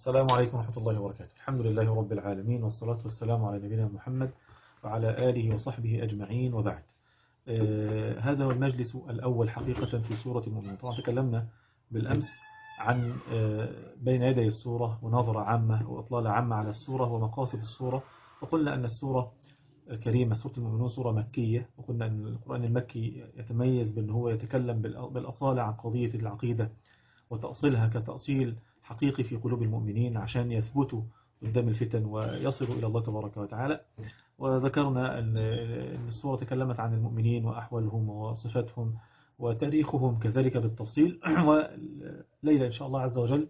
السلام عليكم ورحمة الله وبركاته الحمد لله رب العالمين والصلاة والسلام على نبينا محمد وعلى آله وصحبه أجمعين وبعد آه هذا هو المجلس الأول حقيقة في سورة المؤمنين طبعا تكلمنا بالأمس عن آه بين يدي السورة ونظرة عامة وإطلالة عامة على السورة ومقاصد السورة وقلنا أن السورة الكريمة سورة المؤمنون سورة مكية وقلنا أن القرآن المكي يتميز بأن هو يتكلم بالأصالة عن قضية العقيدة وتأصيلها كتأصيل حقيقي في قلوب المؤمنين عشان يثبتوا قدام الفتن ويصلوا إلى الله تبارك وتعالى وذكرنا أن السورة تكلمت عن المؤمنين وأحوالهم وصفاتهم وتاريخهم كذلك بالتفصيل وليلة إن شاء الله عز وجل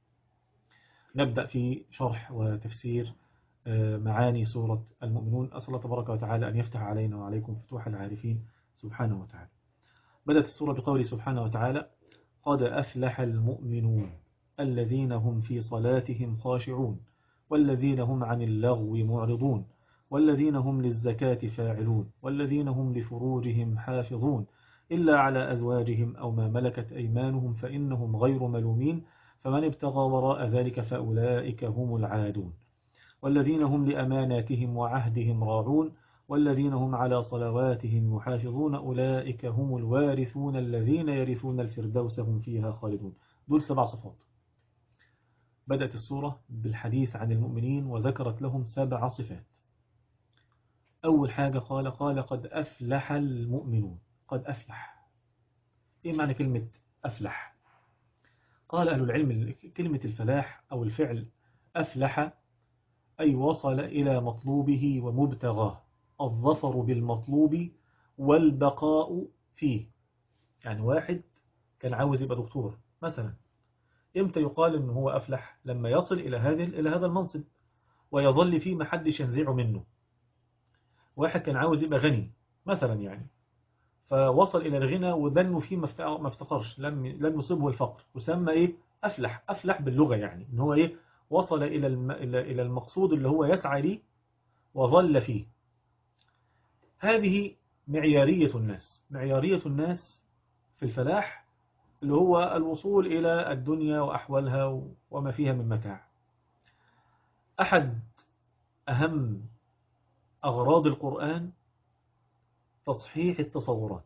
نبدأ في شرح وتفسير معاني سورة المؤمنون أسأل الله تبارك وتعالى أن يفتح علينا وعليكم فتوح العارفين سبحانه وتعالى بدأت السورة بقوله سبحانه وتعالى قد أفلح المؤمنون الذين هم في صلاتهم خاشعون والذين هم عن اللغو معرضون والذين هم للزكاة فاعلون والذين هم لفروجهم حافظون إلا على أزواجهم أو ما ملكت أيمانهم فإنهم غير ملومين فمن ابتغى وراء ذلك فأولئك هم العادون والذين هم لأماناتهم وعهدهم راعون والذين هم على صلواتهم يحافظون أولئك هم الوارثون الذين يرثون الفردوس هم فيها خالدون دول سبع صفات بدأت السورة بالحديث عن المؤمنين وذكرت لهم سبع صفات أول حاجة قال قال قد أفلح المؤمنون قد أفلح إيه معنى كلمة أفلح قال أهل العلم كلمة الفلاح أو الفعل أفلح أي وصل إلى مطلوبه ومبتغاه الظفر بالمطلوب والبقاء فيه يعني واحد كان عاوز يبقى دكتور مثلا امتى يقال ان هو أفلح لما يصل إلى هذا إلى هذا المنصب ويظل فيه ما حدش ينزعه منه واحد كان عاوز يبقى غني مثلا يعني فوصل إلى الغنى ودنه فيه ما افتقرش لم لم يصيبه الفقر وسمى إيه أفلح أفلح باللغة يعني إن هو إيه وصل إلى الم... إلى المقصود اللي هو يسعى ليه وظل فيه هذه معيارية الناس معيارية الناس في الفلاح اللي هو الوصول إلى الدنيا وأحوالها وما فيها من متاع أحد أهم أغراض القرآن تصحيح التصورات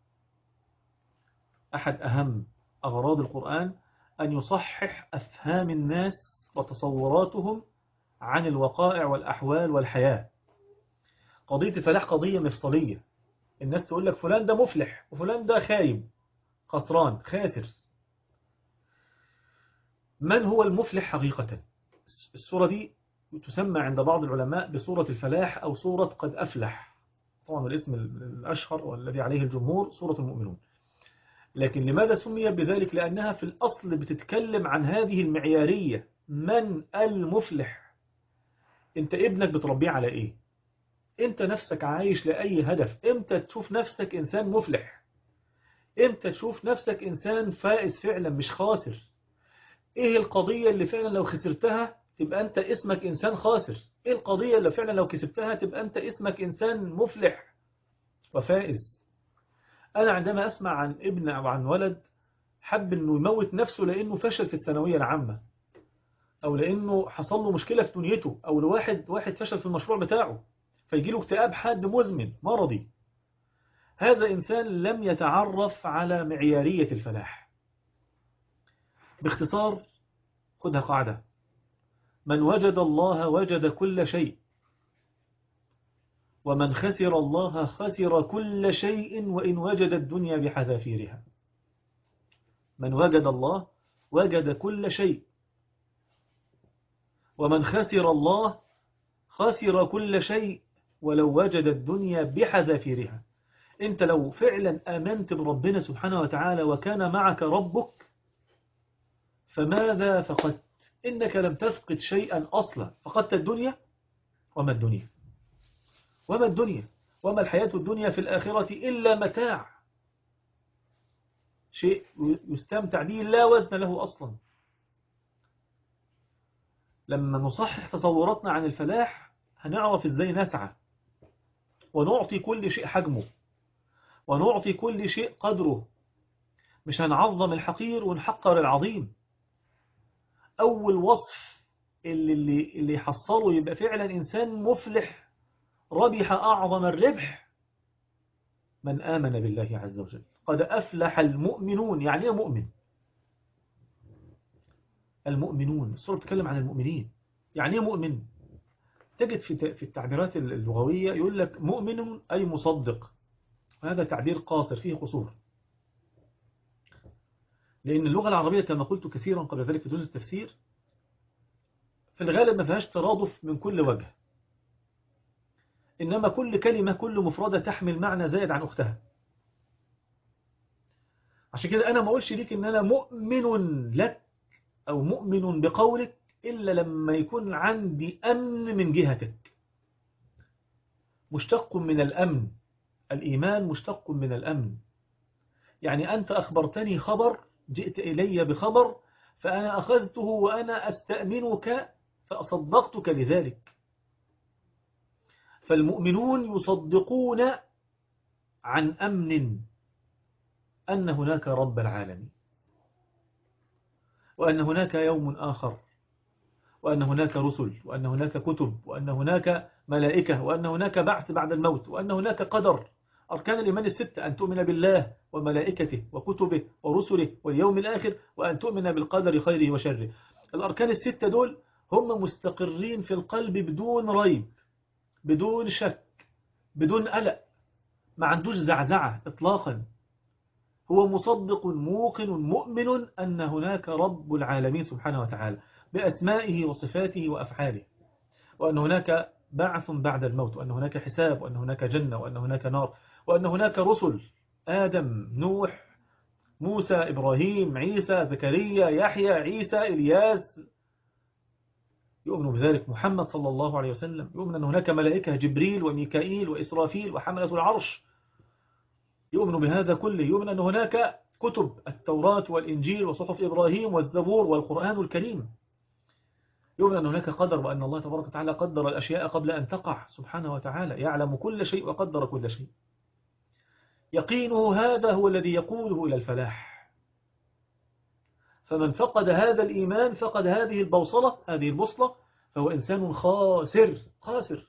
أحد أهم أغراض القرآن أن يصحح أفهام الناس وتصوراتهم عن الوقائع والأحوال والحياة قضية الفلاح قضية مفصلية الناس تقول لك فلان ده مفلح وفلان ده خايب خسران خاسر من هو المفلح حقيقة السورة دي تسمى عند بعض العلماء بسورة الفلاح أو سورة قد أفلح طبعا الاسم الأشهر والذي عليه الجمهور سورة المؤمنون لكن لماذا سمي بذلك لأنها في الأصل بتتكلم عن هذه المعيارية من المفلح انت ابنك بتربيه على ايه انت نفسك عايش لأي هدف امتى تشوف نفسك انسان مفلح امتى تشوف نفسك انسان فائز فعلا مش خاسر ايه القضية اللي فعلا لو خسرتها تبقى انت اسمك انسان خاسر ايه القضية اللي فعلا لو كسبتها تبقى انت اسمك انسان مفلح وفائز انا عندما اسمع عن ابن او عن ولد حب انه يموت نفسه لانه فشل في الثانوية العامة او لانه حصل له مشكلة في دنيته او لواحد واحد فشل في المشروع بتاعه فيجي له اكتئاب حاد مزمن مرضي هذا إنسان لم يتعرف على معيارية الفلاح باختصار خدها قاعدة من وجد الله وجد كل شيء ومن خسر الله خسر كل شيء وإن وجد الدنيا بحذافيرها من وجد الله وجد كل شيء ومن خسر الله خسر كل شيء ولو وجد الدنيا بحذافيرها انت لو فعلا آمنت بربنا سبحانه وتعالى وكان معك ربك فماذا فقدت إنك لم تفقد شيئا أصلا فقدت الدنيا وما الدنيا وما الدنيا وما الحياة الدنيا في الآخرة إلا متاع شيء يستمتع به لا وزن له أصلا لما نصحح تصوراتنا عن الفلاح هنعرف ازاي نسعى ونعطي كل شيء حجمه ونعطي كل شيء قدره مش هنعظم الحقير ونحقر العظيم أول وصف اللي, اللي, اللي يحصله يبقى فعلا إنسان مفلح ربح أعظم الربح من آمن بالله عز وجل قد أفلح المؤمنون يعني ايه مؤمن المؤمنون السورة تتكلم عن المؤمنين يعني ايه مؤمن تجد في في التعبيرات اللغوية يقول لك مؤمن أي مصدق وهذا تعبير قاصر فيه قصور لأن اللغة العربية كما قلت كثيرا قبل ذلك في دروس التفسير في الغالب ما فيهاش ترادف من كل وجه إنما كل كلمة كل مفردة تحمل معنى زائد عن أختها عشان كده أنا ما أقولش ليك إن أنا مؤمن لك أو مؤمن بقولك إلا لما يكون عندي أمن من جهتك مشتق من الأمن الإيمان مشتق من الأمن يعني أنت أخبرتني خبر جئت إلي بخبر فأنا أخذته وأنا أستأمنك فأصدقتك لذلك فالمؤمنون يصدقون عن أمن أن هناك رب العالمين وأن هناك يوم آخر وأن هناك رسل وأن هناك كتب وأن هناك ملائكة وأن هناك بعث بعد الموت وأن هناك قدر أركان الإيمان الستة أن تؤمن بالله وملائكته وكتبه ورسله واليوم الآخر وأن تؤمن بالقدر خيره وشره الأركان الستة دول هم مستقرين في القلب بدون ريب بدون شك بدون قلق ما عندوش زعزعة إطلاقا هو مصدق موقن مؤمن أن هناك رب العالمين سبحانه وتعالى بأسمائه وصفاته وأفعاله وأن هناك بعث بعد الموت وأن هناك حساب وأن هناك جنة وأن هناك نار وأن هناك رسل آدم نوح موسى إبراهيم عيسى زكريا يحيى عيسى إلياس يؤمن بذلك محمد صلى الله عليه وسلم يؤمن أن هناك ملائكة جبريل وميكائيل وإسرافيل وحملة العرش يؤمن بهذا كله يؤمن أن هناك كتب التوراة والإنجيل وصحف إبراهيم والزبور والقرآن الكريم يؤمن أن هناك قدر وأن الله تبارك وتعالى قدر الأشياء قبل أن تقع سبحانه وتعالى يعلم كل شيء وقدر كل شيء يقينه هذا هو الذي يقوده إلى الفلاح فمن فقد هذا الإيمان فقد هذه البوصلة هذه البوصلة فهو إنسان خاسر خاسر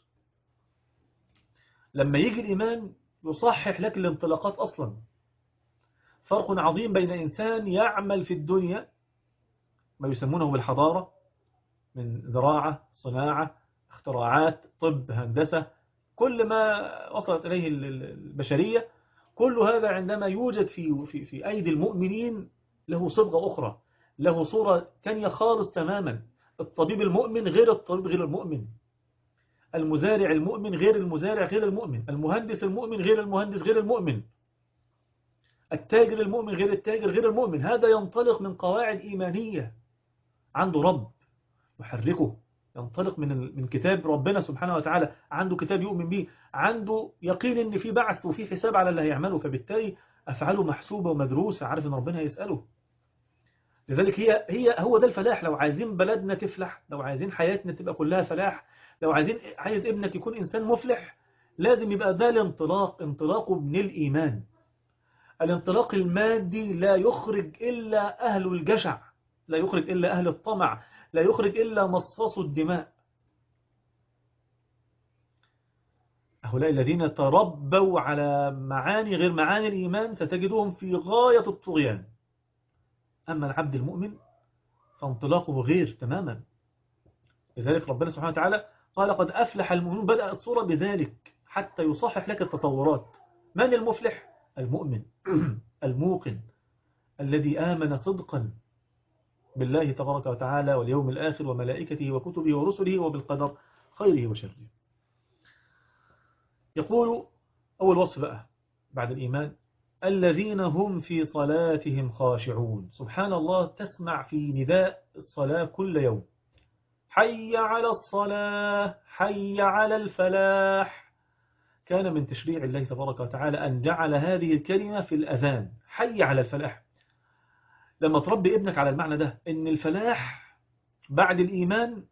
لما يجي الإيمان يصحح لك الانطلاقات أصلا فرق عظيم بين إنسان يعمل في الدنيا ما يسمونه بالحضارة من زراعة صناعة اختراعات طب هندسة كل ما وصلت إليه البشرية كل هذا عندما يوجد في, في, في أيدي المؤمنين له صبغة أخرى له صورة تانية خالص تماما الطبيب المؤمن غير الطبيب غير المؤمن المزارع المؤمن غير المزارع غير المؤمن المهندس المؤمن غير المهندس غير المؤمن التاجر المؤمن غير التاجر غير المؤمن هذا ينطلق من قواعد إيمانية عنده رب يحركه ينطلق من من كتاب ربنا سبحانه وتعالى عنده كتاب يؤمن به عنده يقين ان في بعث وفي حساب على اللي هيعمله فبالتالي افعاله محسوبه ومدروسه عارف ان ربنا هيساله لذلك هي هي هو ده الفلاح لو عايزين بلدنا تفلح لو عايزين حياتنا تبقى كلها فلاح لو عايزين عايز ابنك يكون إنسان مفلح لازم يبقى ده الانطلاق انطلاقه من الإيمان الانطلاق المادي لا يخرج إلا أهل الجشع لا يخرج إلا أهل الطمع لا يخرج إلا مصاص الدماء هؤلاء الذين تربوا على معاني غير معاني الإيمان ستجدهم في غاية الطغيان أما العبد المؤمن فانطلاقه غير تماما لذلك ربنا سبحانه وتعالى قال قد أفلح المؤمنون بدأ الصورة بذلك حتى يصحح لك التصورات من المفلح؟ المؤمن الموقن الذي آمن صدقا بالله تبارك وتعالى واليوم الآخر وملائكته وكتبه ورسله وبالقدر خيره وشره يقول أول وصف بقى بعد الإيمان الذين هم في صلاتهم خاشعون سبحان الله تسمع في نداء الصلاة كل يوم حي على الصلاة حي على الفلاح كان من تشريع الله تبارك وتعالى أن جعل هذه الكلمة في الأذان حي على الفلاح لما تربي ابنك على المعنى ده ان الفلاح بعد الإيمان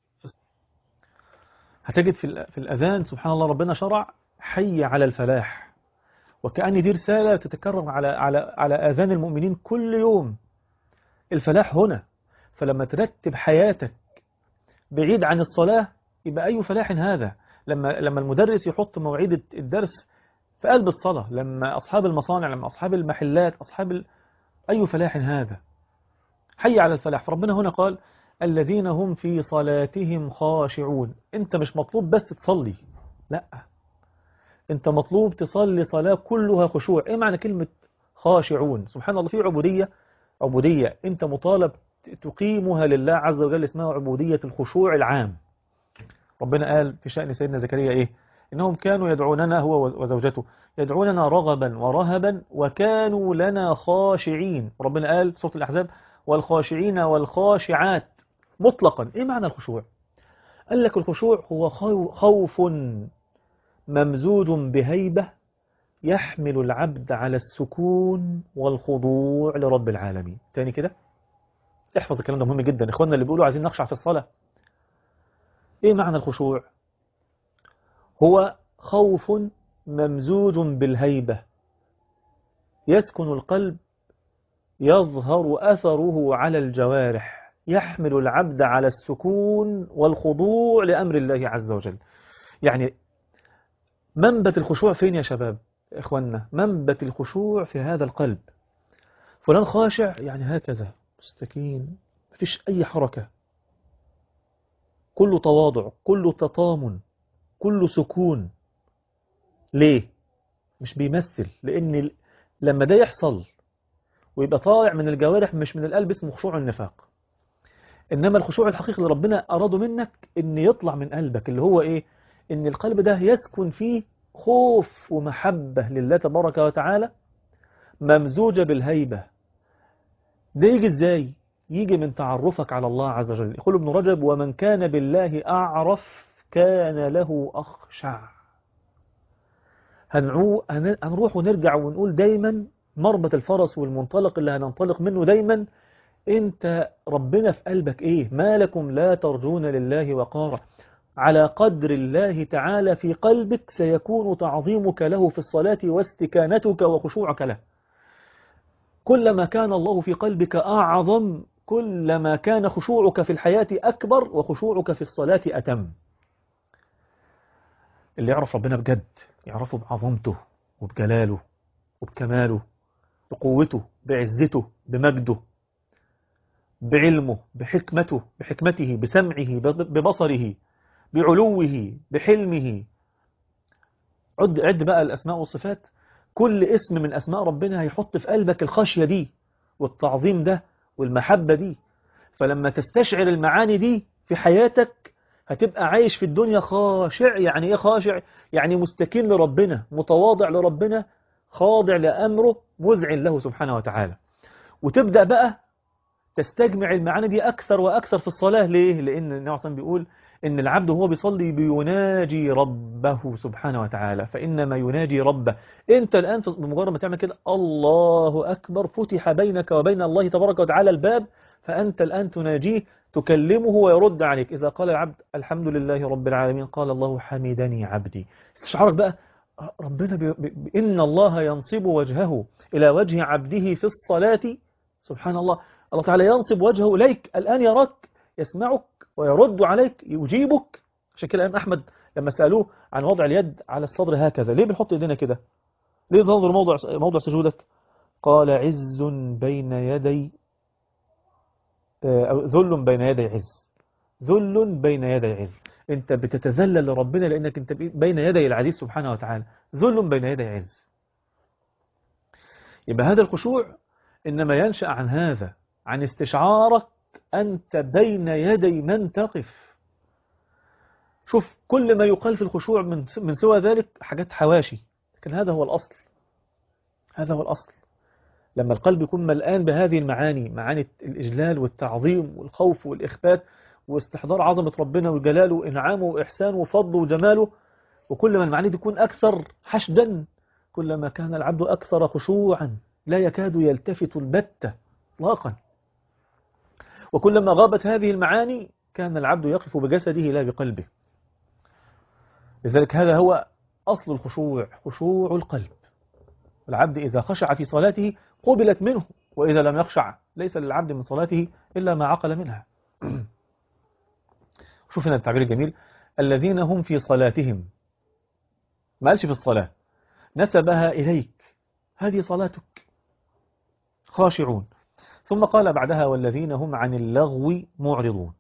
هتجد في الأذان سبحان الله ربنا شرع حي على الفلاح وكأن دي رسالة تتكرر على على على آذان المؤمنين كل يوم الفلاح هنا فلما ترتب حياتك بعيد عن الصلاة يبقى أي فلاح هذا لما لما المدرس يحط مواعيد الدرس في قلب الصلاة لما أصحاب المصانع لما أصحاب المحلات أصحاب ال... أي فلاح هذا حي على الفلاح فربنا هنا قال الذين هم في صلاتهم خاشعون انت مش مطلوب بس تصلي لا انت مطلوب تصلي صلاة كلها خشوع ايه معنى كلمة خاشعون سبحان الله في عبودية عبودية انت مطالب تقيمها لله عز وجل اسمها عبودية الخشوع العام ربنا قال في شأن سيدنا زكريا ايه انهم كانوا يدعوننا هو وزوجته يدعوننا رغبا ورهبا وكانوا لنا خاشعين ربنا قال سورة الأحزاب والخاشعين والخاشعات مطلقا ايه معنى الخشوع قال لك الخشوع هو خوف ممزوج بهيبة يحمل العبد على السكون والخضوع لرب العالمين تاني كده احفظ الكلام ده مهم جدا اخواننا اللي بيقولوا عايزين نخشع في الصلاة ايه معنى الخشوع هو خوف ممزوج بالهيبة يسكن القلب يظهر أثره على الجوارح يحمل العبد على السكون والخضوع لأمر الله عز وجل يعني منبت الخشوع فين يا شباب إخواننا منبت الخشوع في هذا القلب فلان خاشع يعني هكذا مستكين مفيش أي حركة كله تواضع كله تطامن كله سكون ليه مش بيمثل لأن لما ده يحصل ويبقى طالع من الجوارح مش من القلب اسمه خشوع النفاق إنما الخشوع الحقيقي اللي ربنا أراده منك إن يطلع من قلبك اللي هو إيه إن القلب ده يسكن فيه خوف ومحبة لله تبارك وتعالى ممزوجة بالهيبة ده يجي إزاي يجي من تعرفك على الله عز وجل يقول ابن رجب ومن كان بالله أعرف كان له أخشع هنروح ونرجع ونقول دايما مربط الفرس والمنطلق اللي هننطلق منه دايما انت ربنا في قلبك ايه ما لكم لا ترجون لله وقارا على قدر الله تعالى في قلبك سيكون تعظيمك له في الصلاة واستكانتك وخشوعك له كلما كان الله في قلبك أعظم كلما كان خشوعك في الحياة أكبر وخشوعك في الصلاة أتم اللي يعرف ربنا بجد يعرفه بعظمته وبجلاله وبكماله بقوته بعزته بمجده بعلمه بحكمته بحكمته بسمعه ببصره بعلوه بحلمه عد عد بقى الأسماء والصفات كل اسم من أسماء ربنا هيحط في قلبك الخشية دي والتعظيم ده والمحبة دي فلما تستشعر المعاني دي في حياتك هتبقى عايش في الدنيا خاشع يعني ايه خاشع يعني مستكين لربنا متواضع لربنا خاضع لأمره مذعن له سبحانه وتعالى وتبدأ بقى تستجمع المعاني دي أكثر وأكثر في الصلاة ليه؟ لأن النبي صلى بيقول إن العبد وهو بيصلي بيناجي ربه سبحانه وتعالى فإنما يناجي ربه أنت الآن بمجرد ما تعمل كده الله أكبر فتح بينك وبين الله تبارك وتعالى الباب فأنت الآن تناجيه تكلمه ويرد عليك إذا قال العبد الحمد لله رب العالمين قال الله حمدني عبدي استشعارك بقى ربنا بي بي إن الله ينصب وجهه إلى وجه عبده في الصلاة سبحان الله الله تعالى ينصب وجهه إليك الآن يراك يسمعك ويرد عليك يجيبك عشان كده الإمام أحمد لما سألوه عن وضع اليد على الصدر هكذا ليه بنحط ايدينا كده ليه ننظر موضع موضع سجودك قال عز بين يدي أو ذل بين يدي عز ذل بين يدي عز انت بتتذلل لربنا لانك انت بين يدي العزيز سبحانه وتعالى ذل بين يدي عز يبقى هذا الخشوع انما ينشأ عن هذا عن استشعارك أنت بين يدي من تقف شوف كل ما يقال في الخشوع من من سوى ذلك حاجات حواشي لكن هذا هو الأصل هذا هو الأصل لما القلب يكون ملآن بهذه المعاني معاني الإجلال والتعظيم والخوف والإخبات واستحضار عظمة ربنا وجلاله وإنعامه وإحسانه وفضله وجماله وكل ما المعاني دي تكون أكثر حشدا كلما كان العبد أكثر خشوعا لا يكاد يلتفت البتة اطلاقا وكلما غابت هذه المعاني كان العبد يقف بجسده لا بقلبه لذلك هذا هو أصل الخشوع خشوع القلب العبد إذا خشع في صلاته قبلت منه وإذا لم يخشع ليس للعبد من صلاته إلا ما عقل منها شوف هنا التعبير الجميل الذين هم في صلاتهم ما قالش في الصلاة نسبها إليك هذه صلاتك خاشعون ثم قال بعدها والذين هم عن اللغو معرضون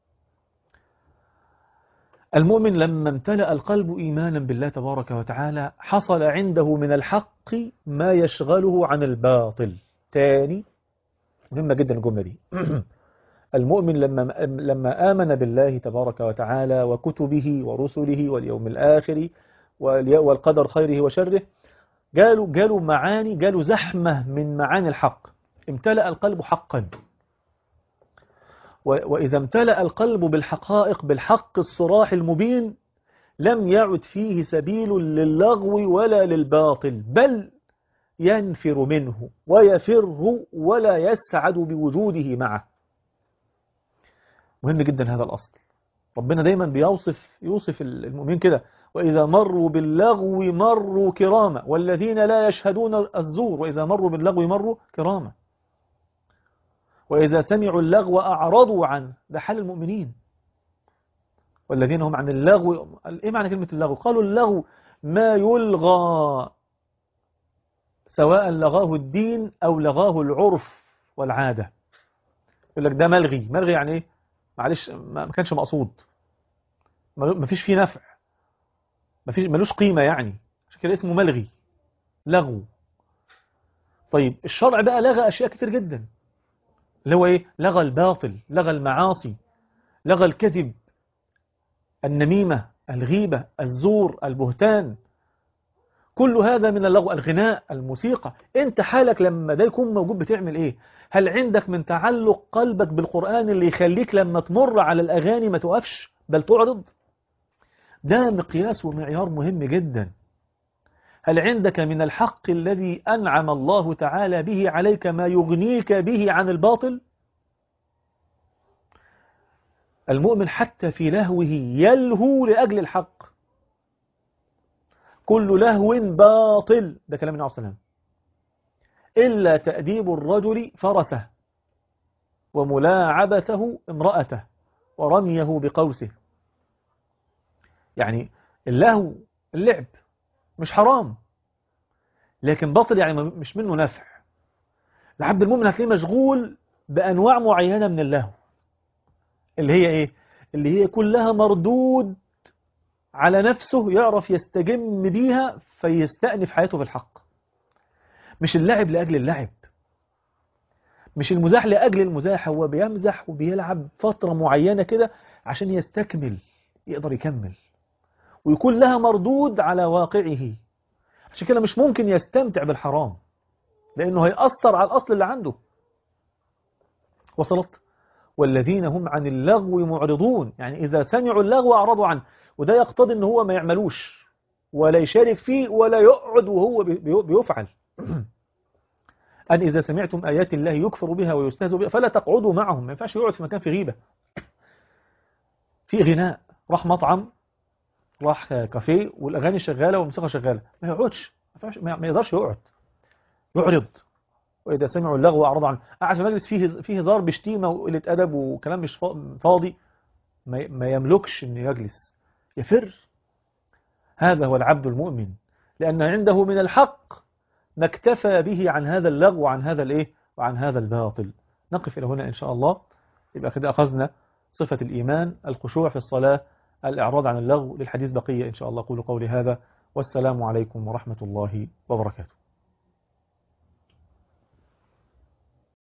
المؤمن لما امتلأ القلب إيمانا بالله تبارك وتعالى حصل عنده من الحق ما يشغله عن الباطل تاني مهمة جدا الجملة دي المؤمن لما لما آمن بالله تبارك وتعالى وكتبه ورسله واليوم الآخر والقدر خيره وشره قالوا قالوا معاني قالوا زحمة من معاني الحق امتلأ القلب حقا وإذا امتلأ القلب بالحقائق بالحق الصراح المبين لم يعد فيه سبيل للغو ولا للباطل بل ينفر منه ويفر ولا يسعد بوجوده معه مهم جدا هذا الأصل ربنا دايما بيوصف يوصف المؤمنين كده وإذا مروا باللغو مروا كراما والذين لا يشهدون الزور وإذا مروا باللغو مروا كراما وإذا سمعوا اللغو أعرضوا عنه ده حال المؤمنين والذين هم عن اللغو إيه معنى كلمة اللغو قالوا اللغو ما يلغى سواء لغاه الدين أو لغاه العرف والعادة يقول لك ده ملغي ملغي يعني إيه معلش ما كانش مقصود ما فيش فيه نفع ما فيش ملوش قيمة يعني عشان كده اسمه ملغي لغو طيب الشرع بقى لغى أشياء كتير جدا اللي هو إيه لغى الباطل لغى المعاصي لغى الكذب النميمة الغيبة الزور البهتان كل هذا من اللغو الغناء الموسيقى انت حالك لما ده يكون موجود بتعمل ايه هل عندك من تعلق قلبك بالقرآن اللي يخليك لما تمر على الأغاني ما توقفش بل تعرض ده مقياس ومعيار مهم جدا هل عندك من الحق الذي أنعم الله تعالى به عليك ما يغنيك به عن الباطل المؤمن حتى في لهوه يلهو لأجل الحق كل لهو باطل ده كلام النبي عليه الصلاة إلا تأديب الرجل فرسه وملاعبته امرأته ورميه بقوسه يعني اللهو اللعب مش حرام لكن باطل يعني مش منه نفع العبد المؤمن هتلاقيه مشغول بأنواع معينة من اللهو اللي هي ايه اللي هي كلها مردود على نفسه يعرف يستجم بيها فيستأنف حياته في الحق مش اللعب لأجل اللعب مش المزاح لأجل المزاح هو بيمزح وبيلعب فترة معينة كده عشان يستكمل يقدر يكمل ويكون لها مردود على واقعه عشان كده مش ممكن يستمتع بالحرام لأنه هيأثر على الأصل اللي عنده وصلت والذين هم عن اللغو معرضون يعني إذا سمعوا اللغو أعرضوا عنه وده يقتضي ان هو ما يعملوش ولا يشارك فيه ولا يقعد وهو بيفعل أن إذا سمعتم آيات الله يكفر بها ويستهزئ بها فلا تقعدوا معهم ما ينفعش يقعد في مكان في غيبة في غناء راح مطعم راح كافيه والأغاني شغالة والموسيقى شغالة ما يقعدش ما يقدرش يقعد يعرض وإذا سمعوا اللغو أعرض عنه قاعد في مجلس فيه فيه هزار بشتيمة وقلة أدب وكلام مش فاضي ما يملكش إنه يجلس يفر هذا هو العبد المؤمن لأن عنده من الحق ما اكتفى به عن هذا اللغو وعن هذا الايه وعن هذا الباطل نقف إلى هنا إن شاء الله يبقى كده أخذنا صفة الإيمان الخشوع في الصلاة الإعراض عن اللغو للحديث بقية إن شاء الله قولوا قولي هذا والسلام عليكم ورحمة الله وبركاته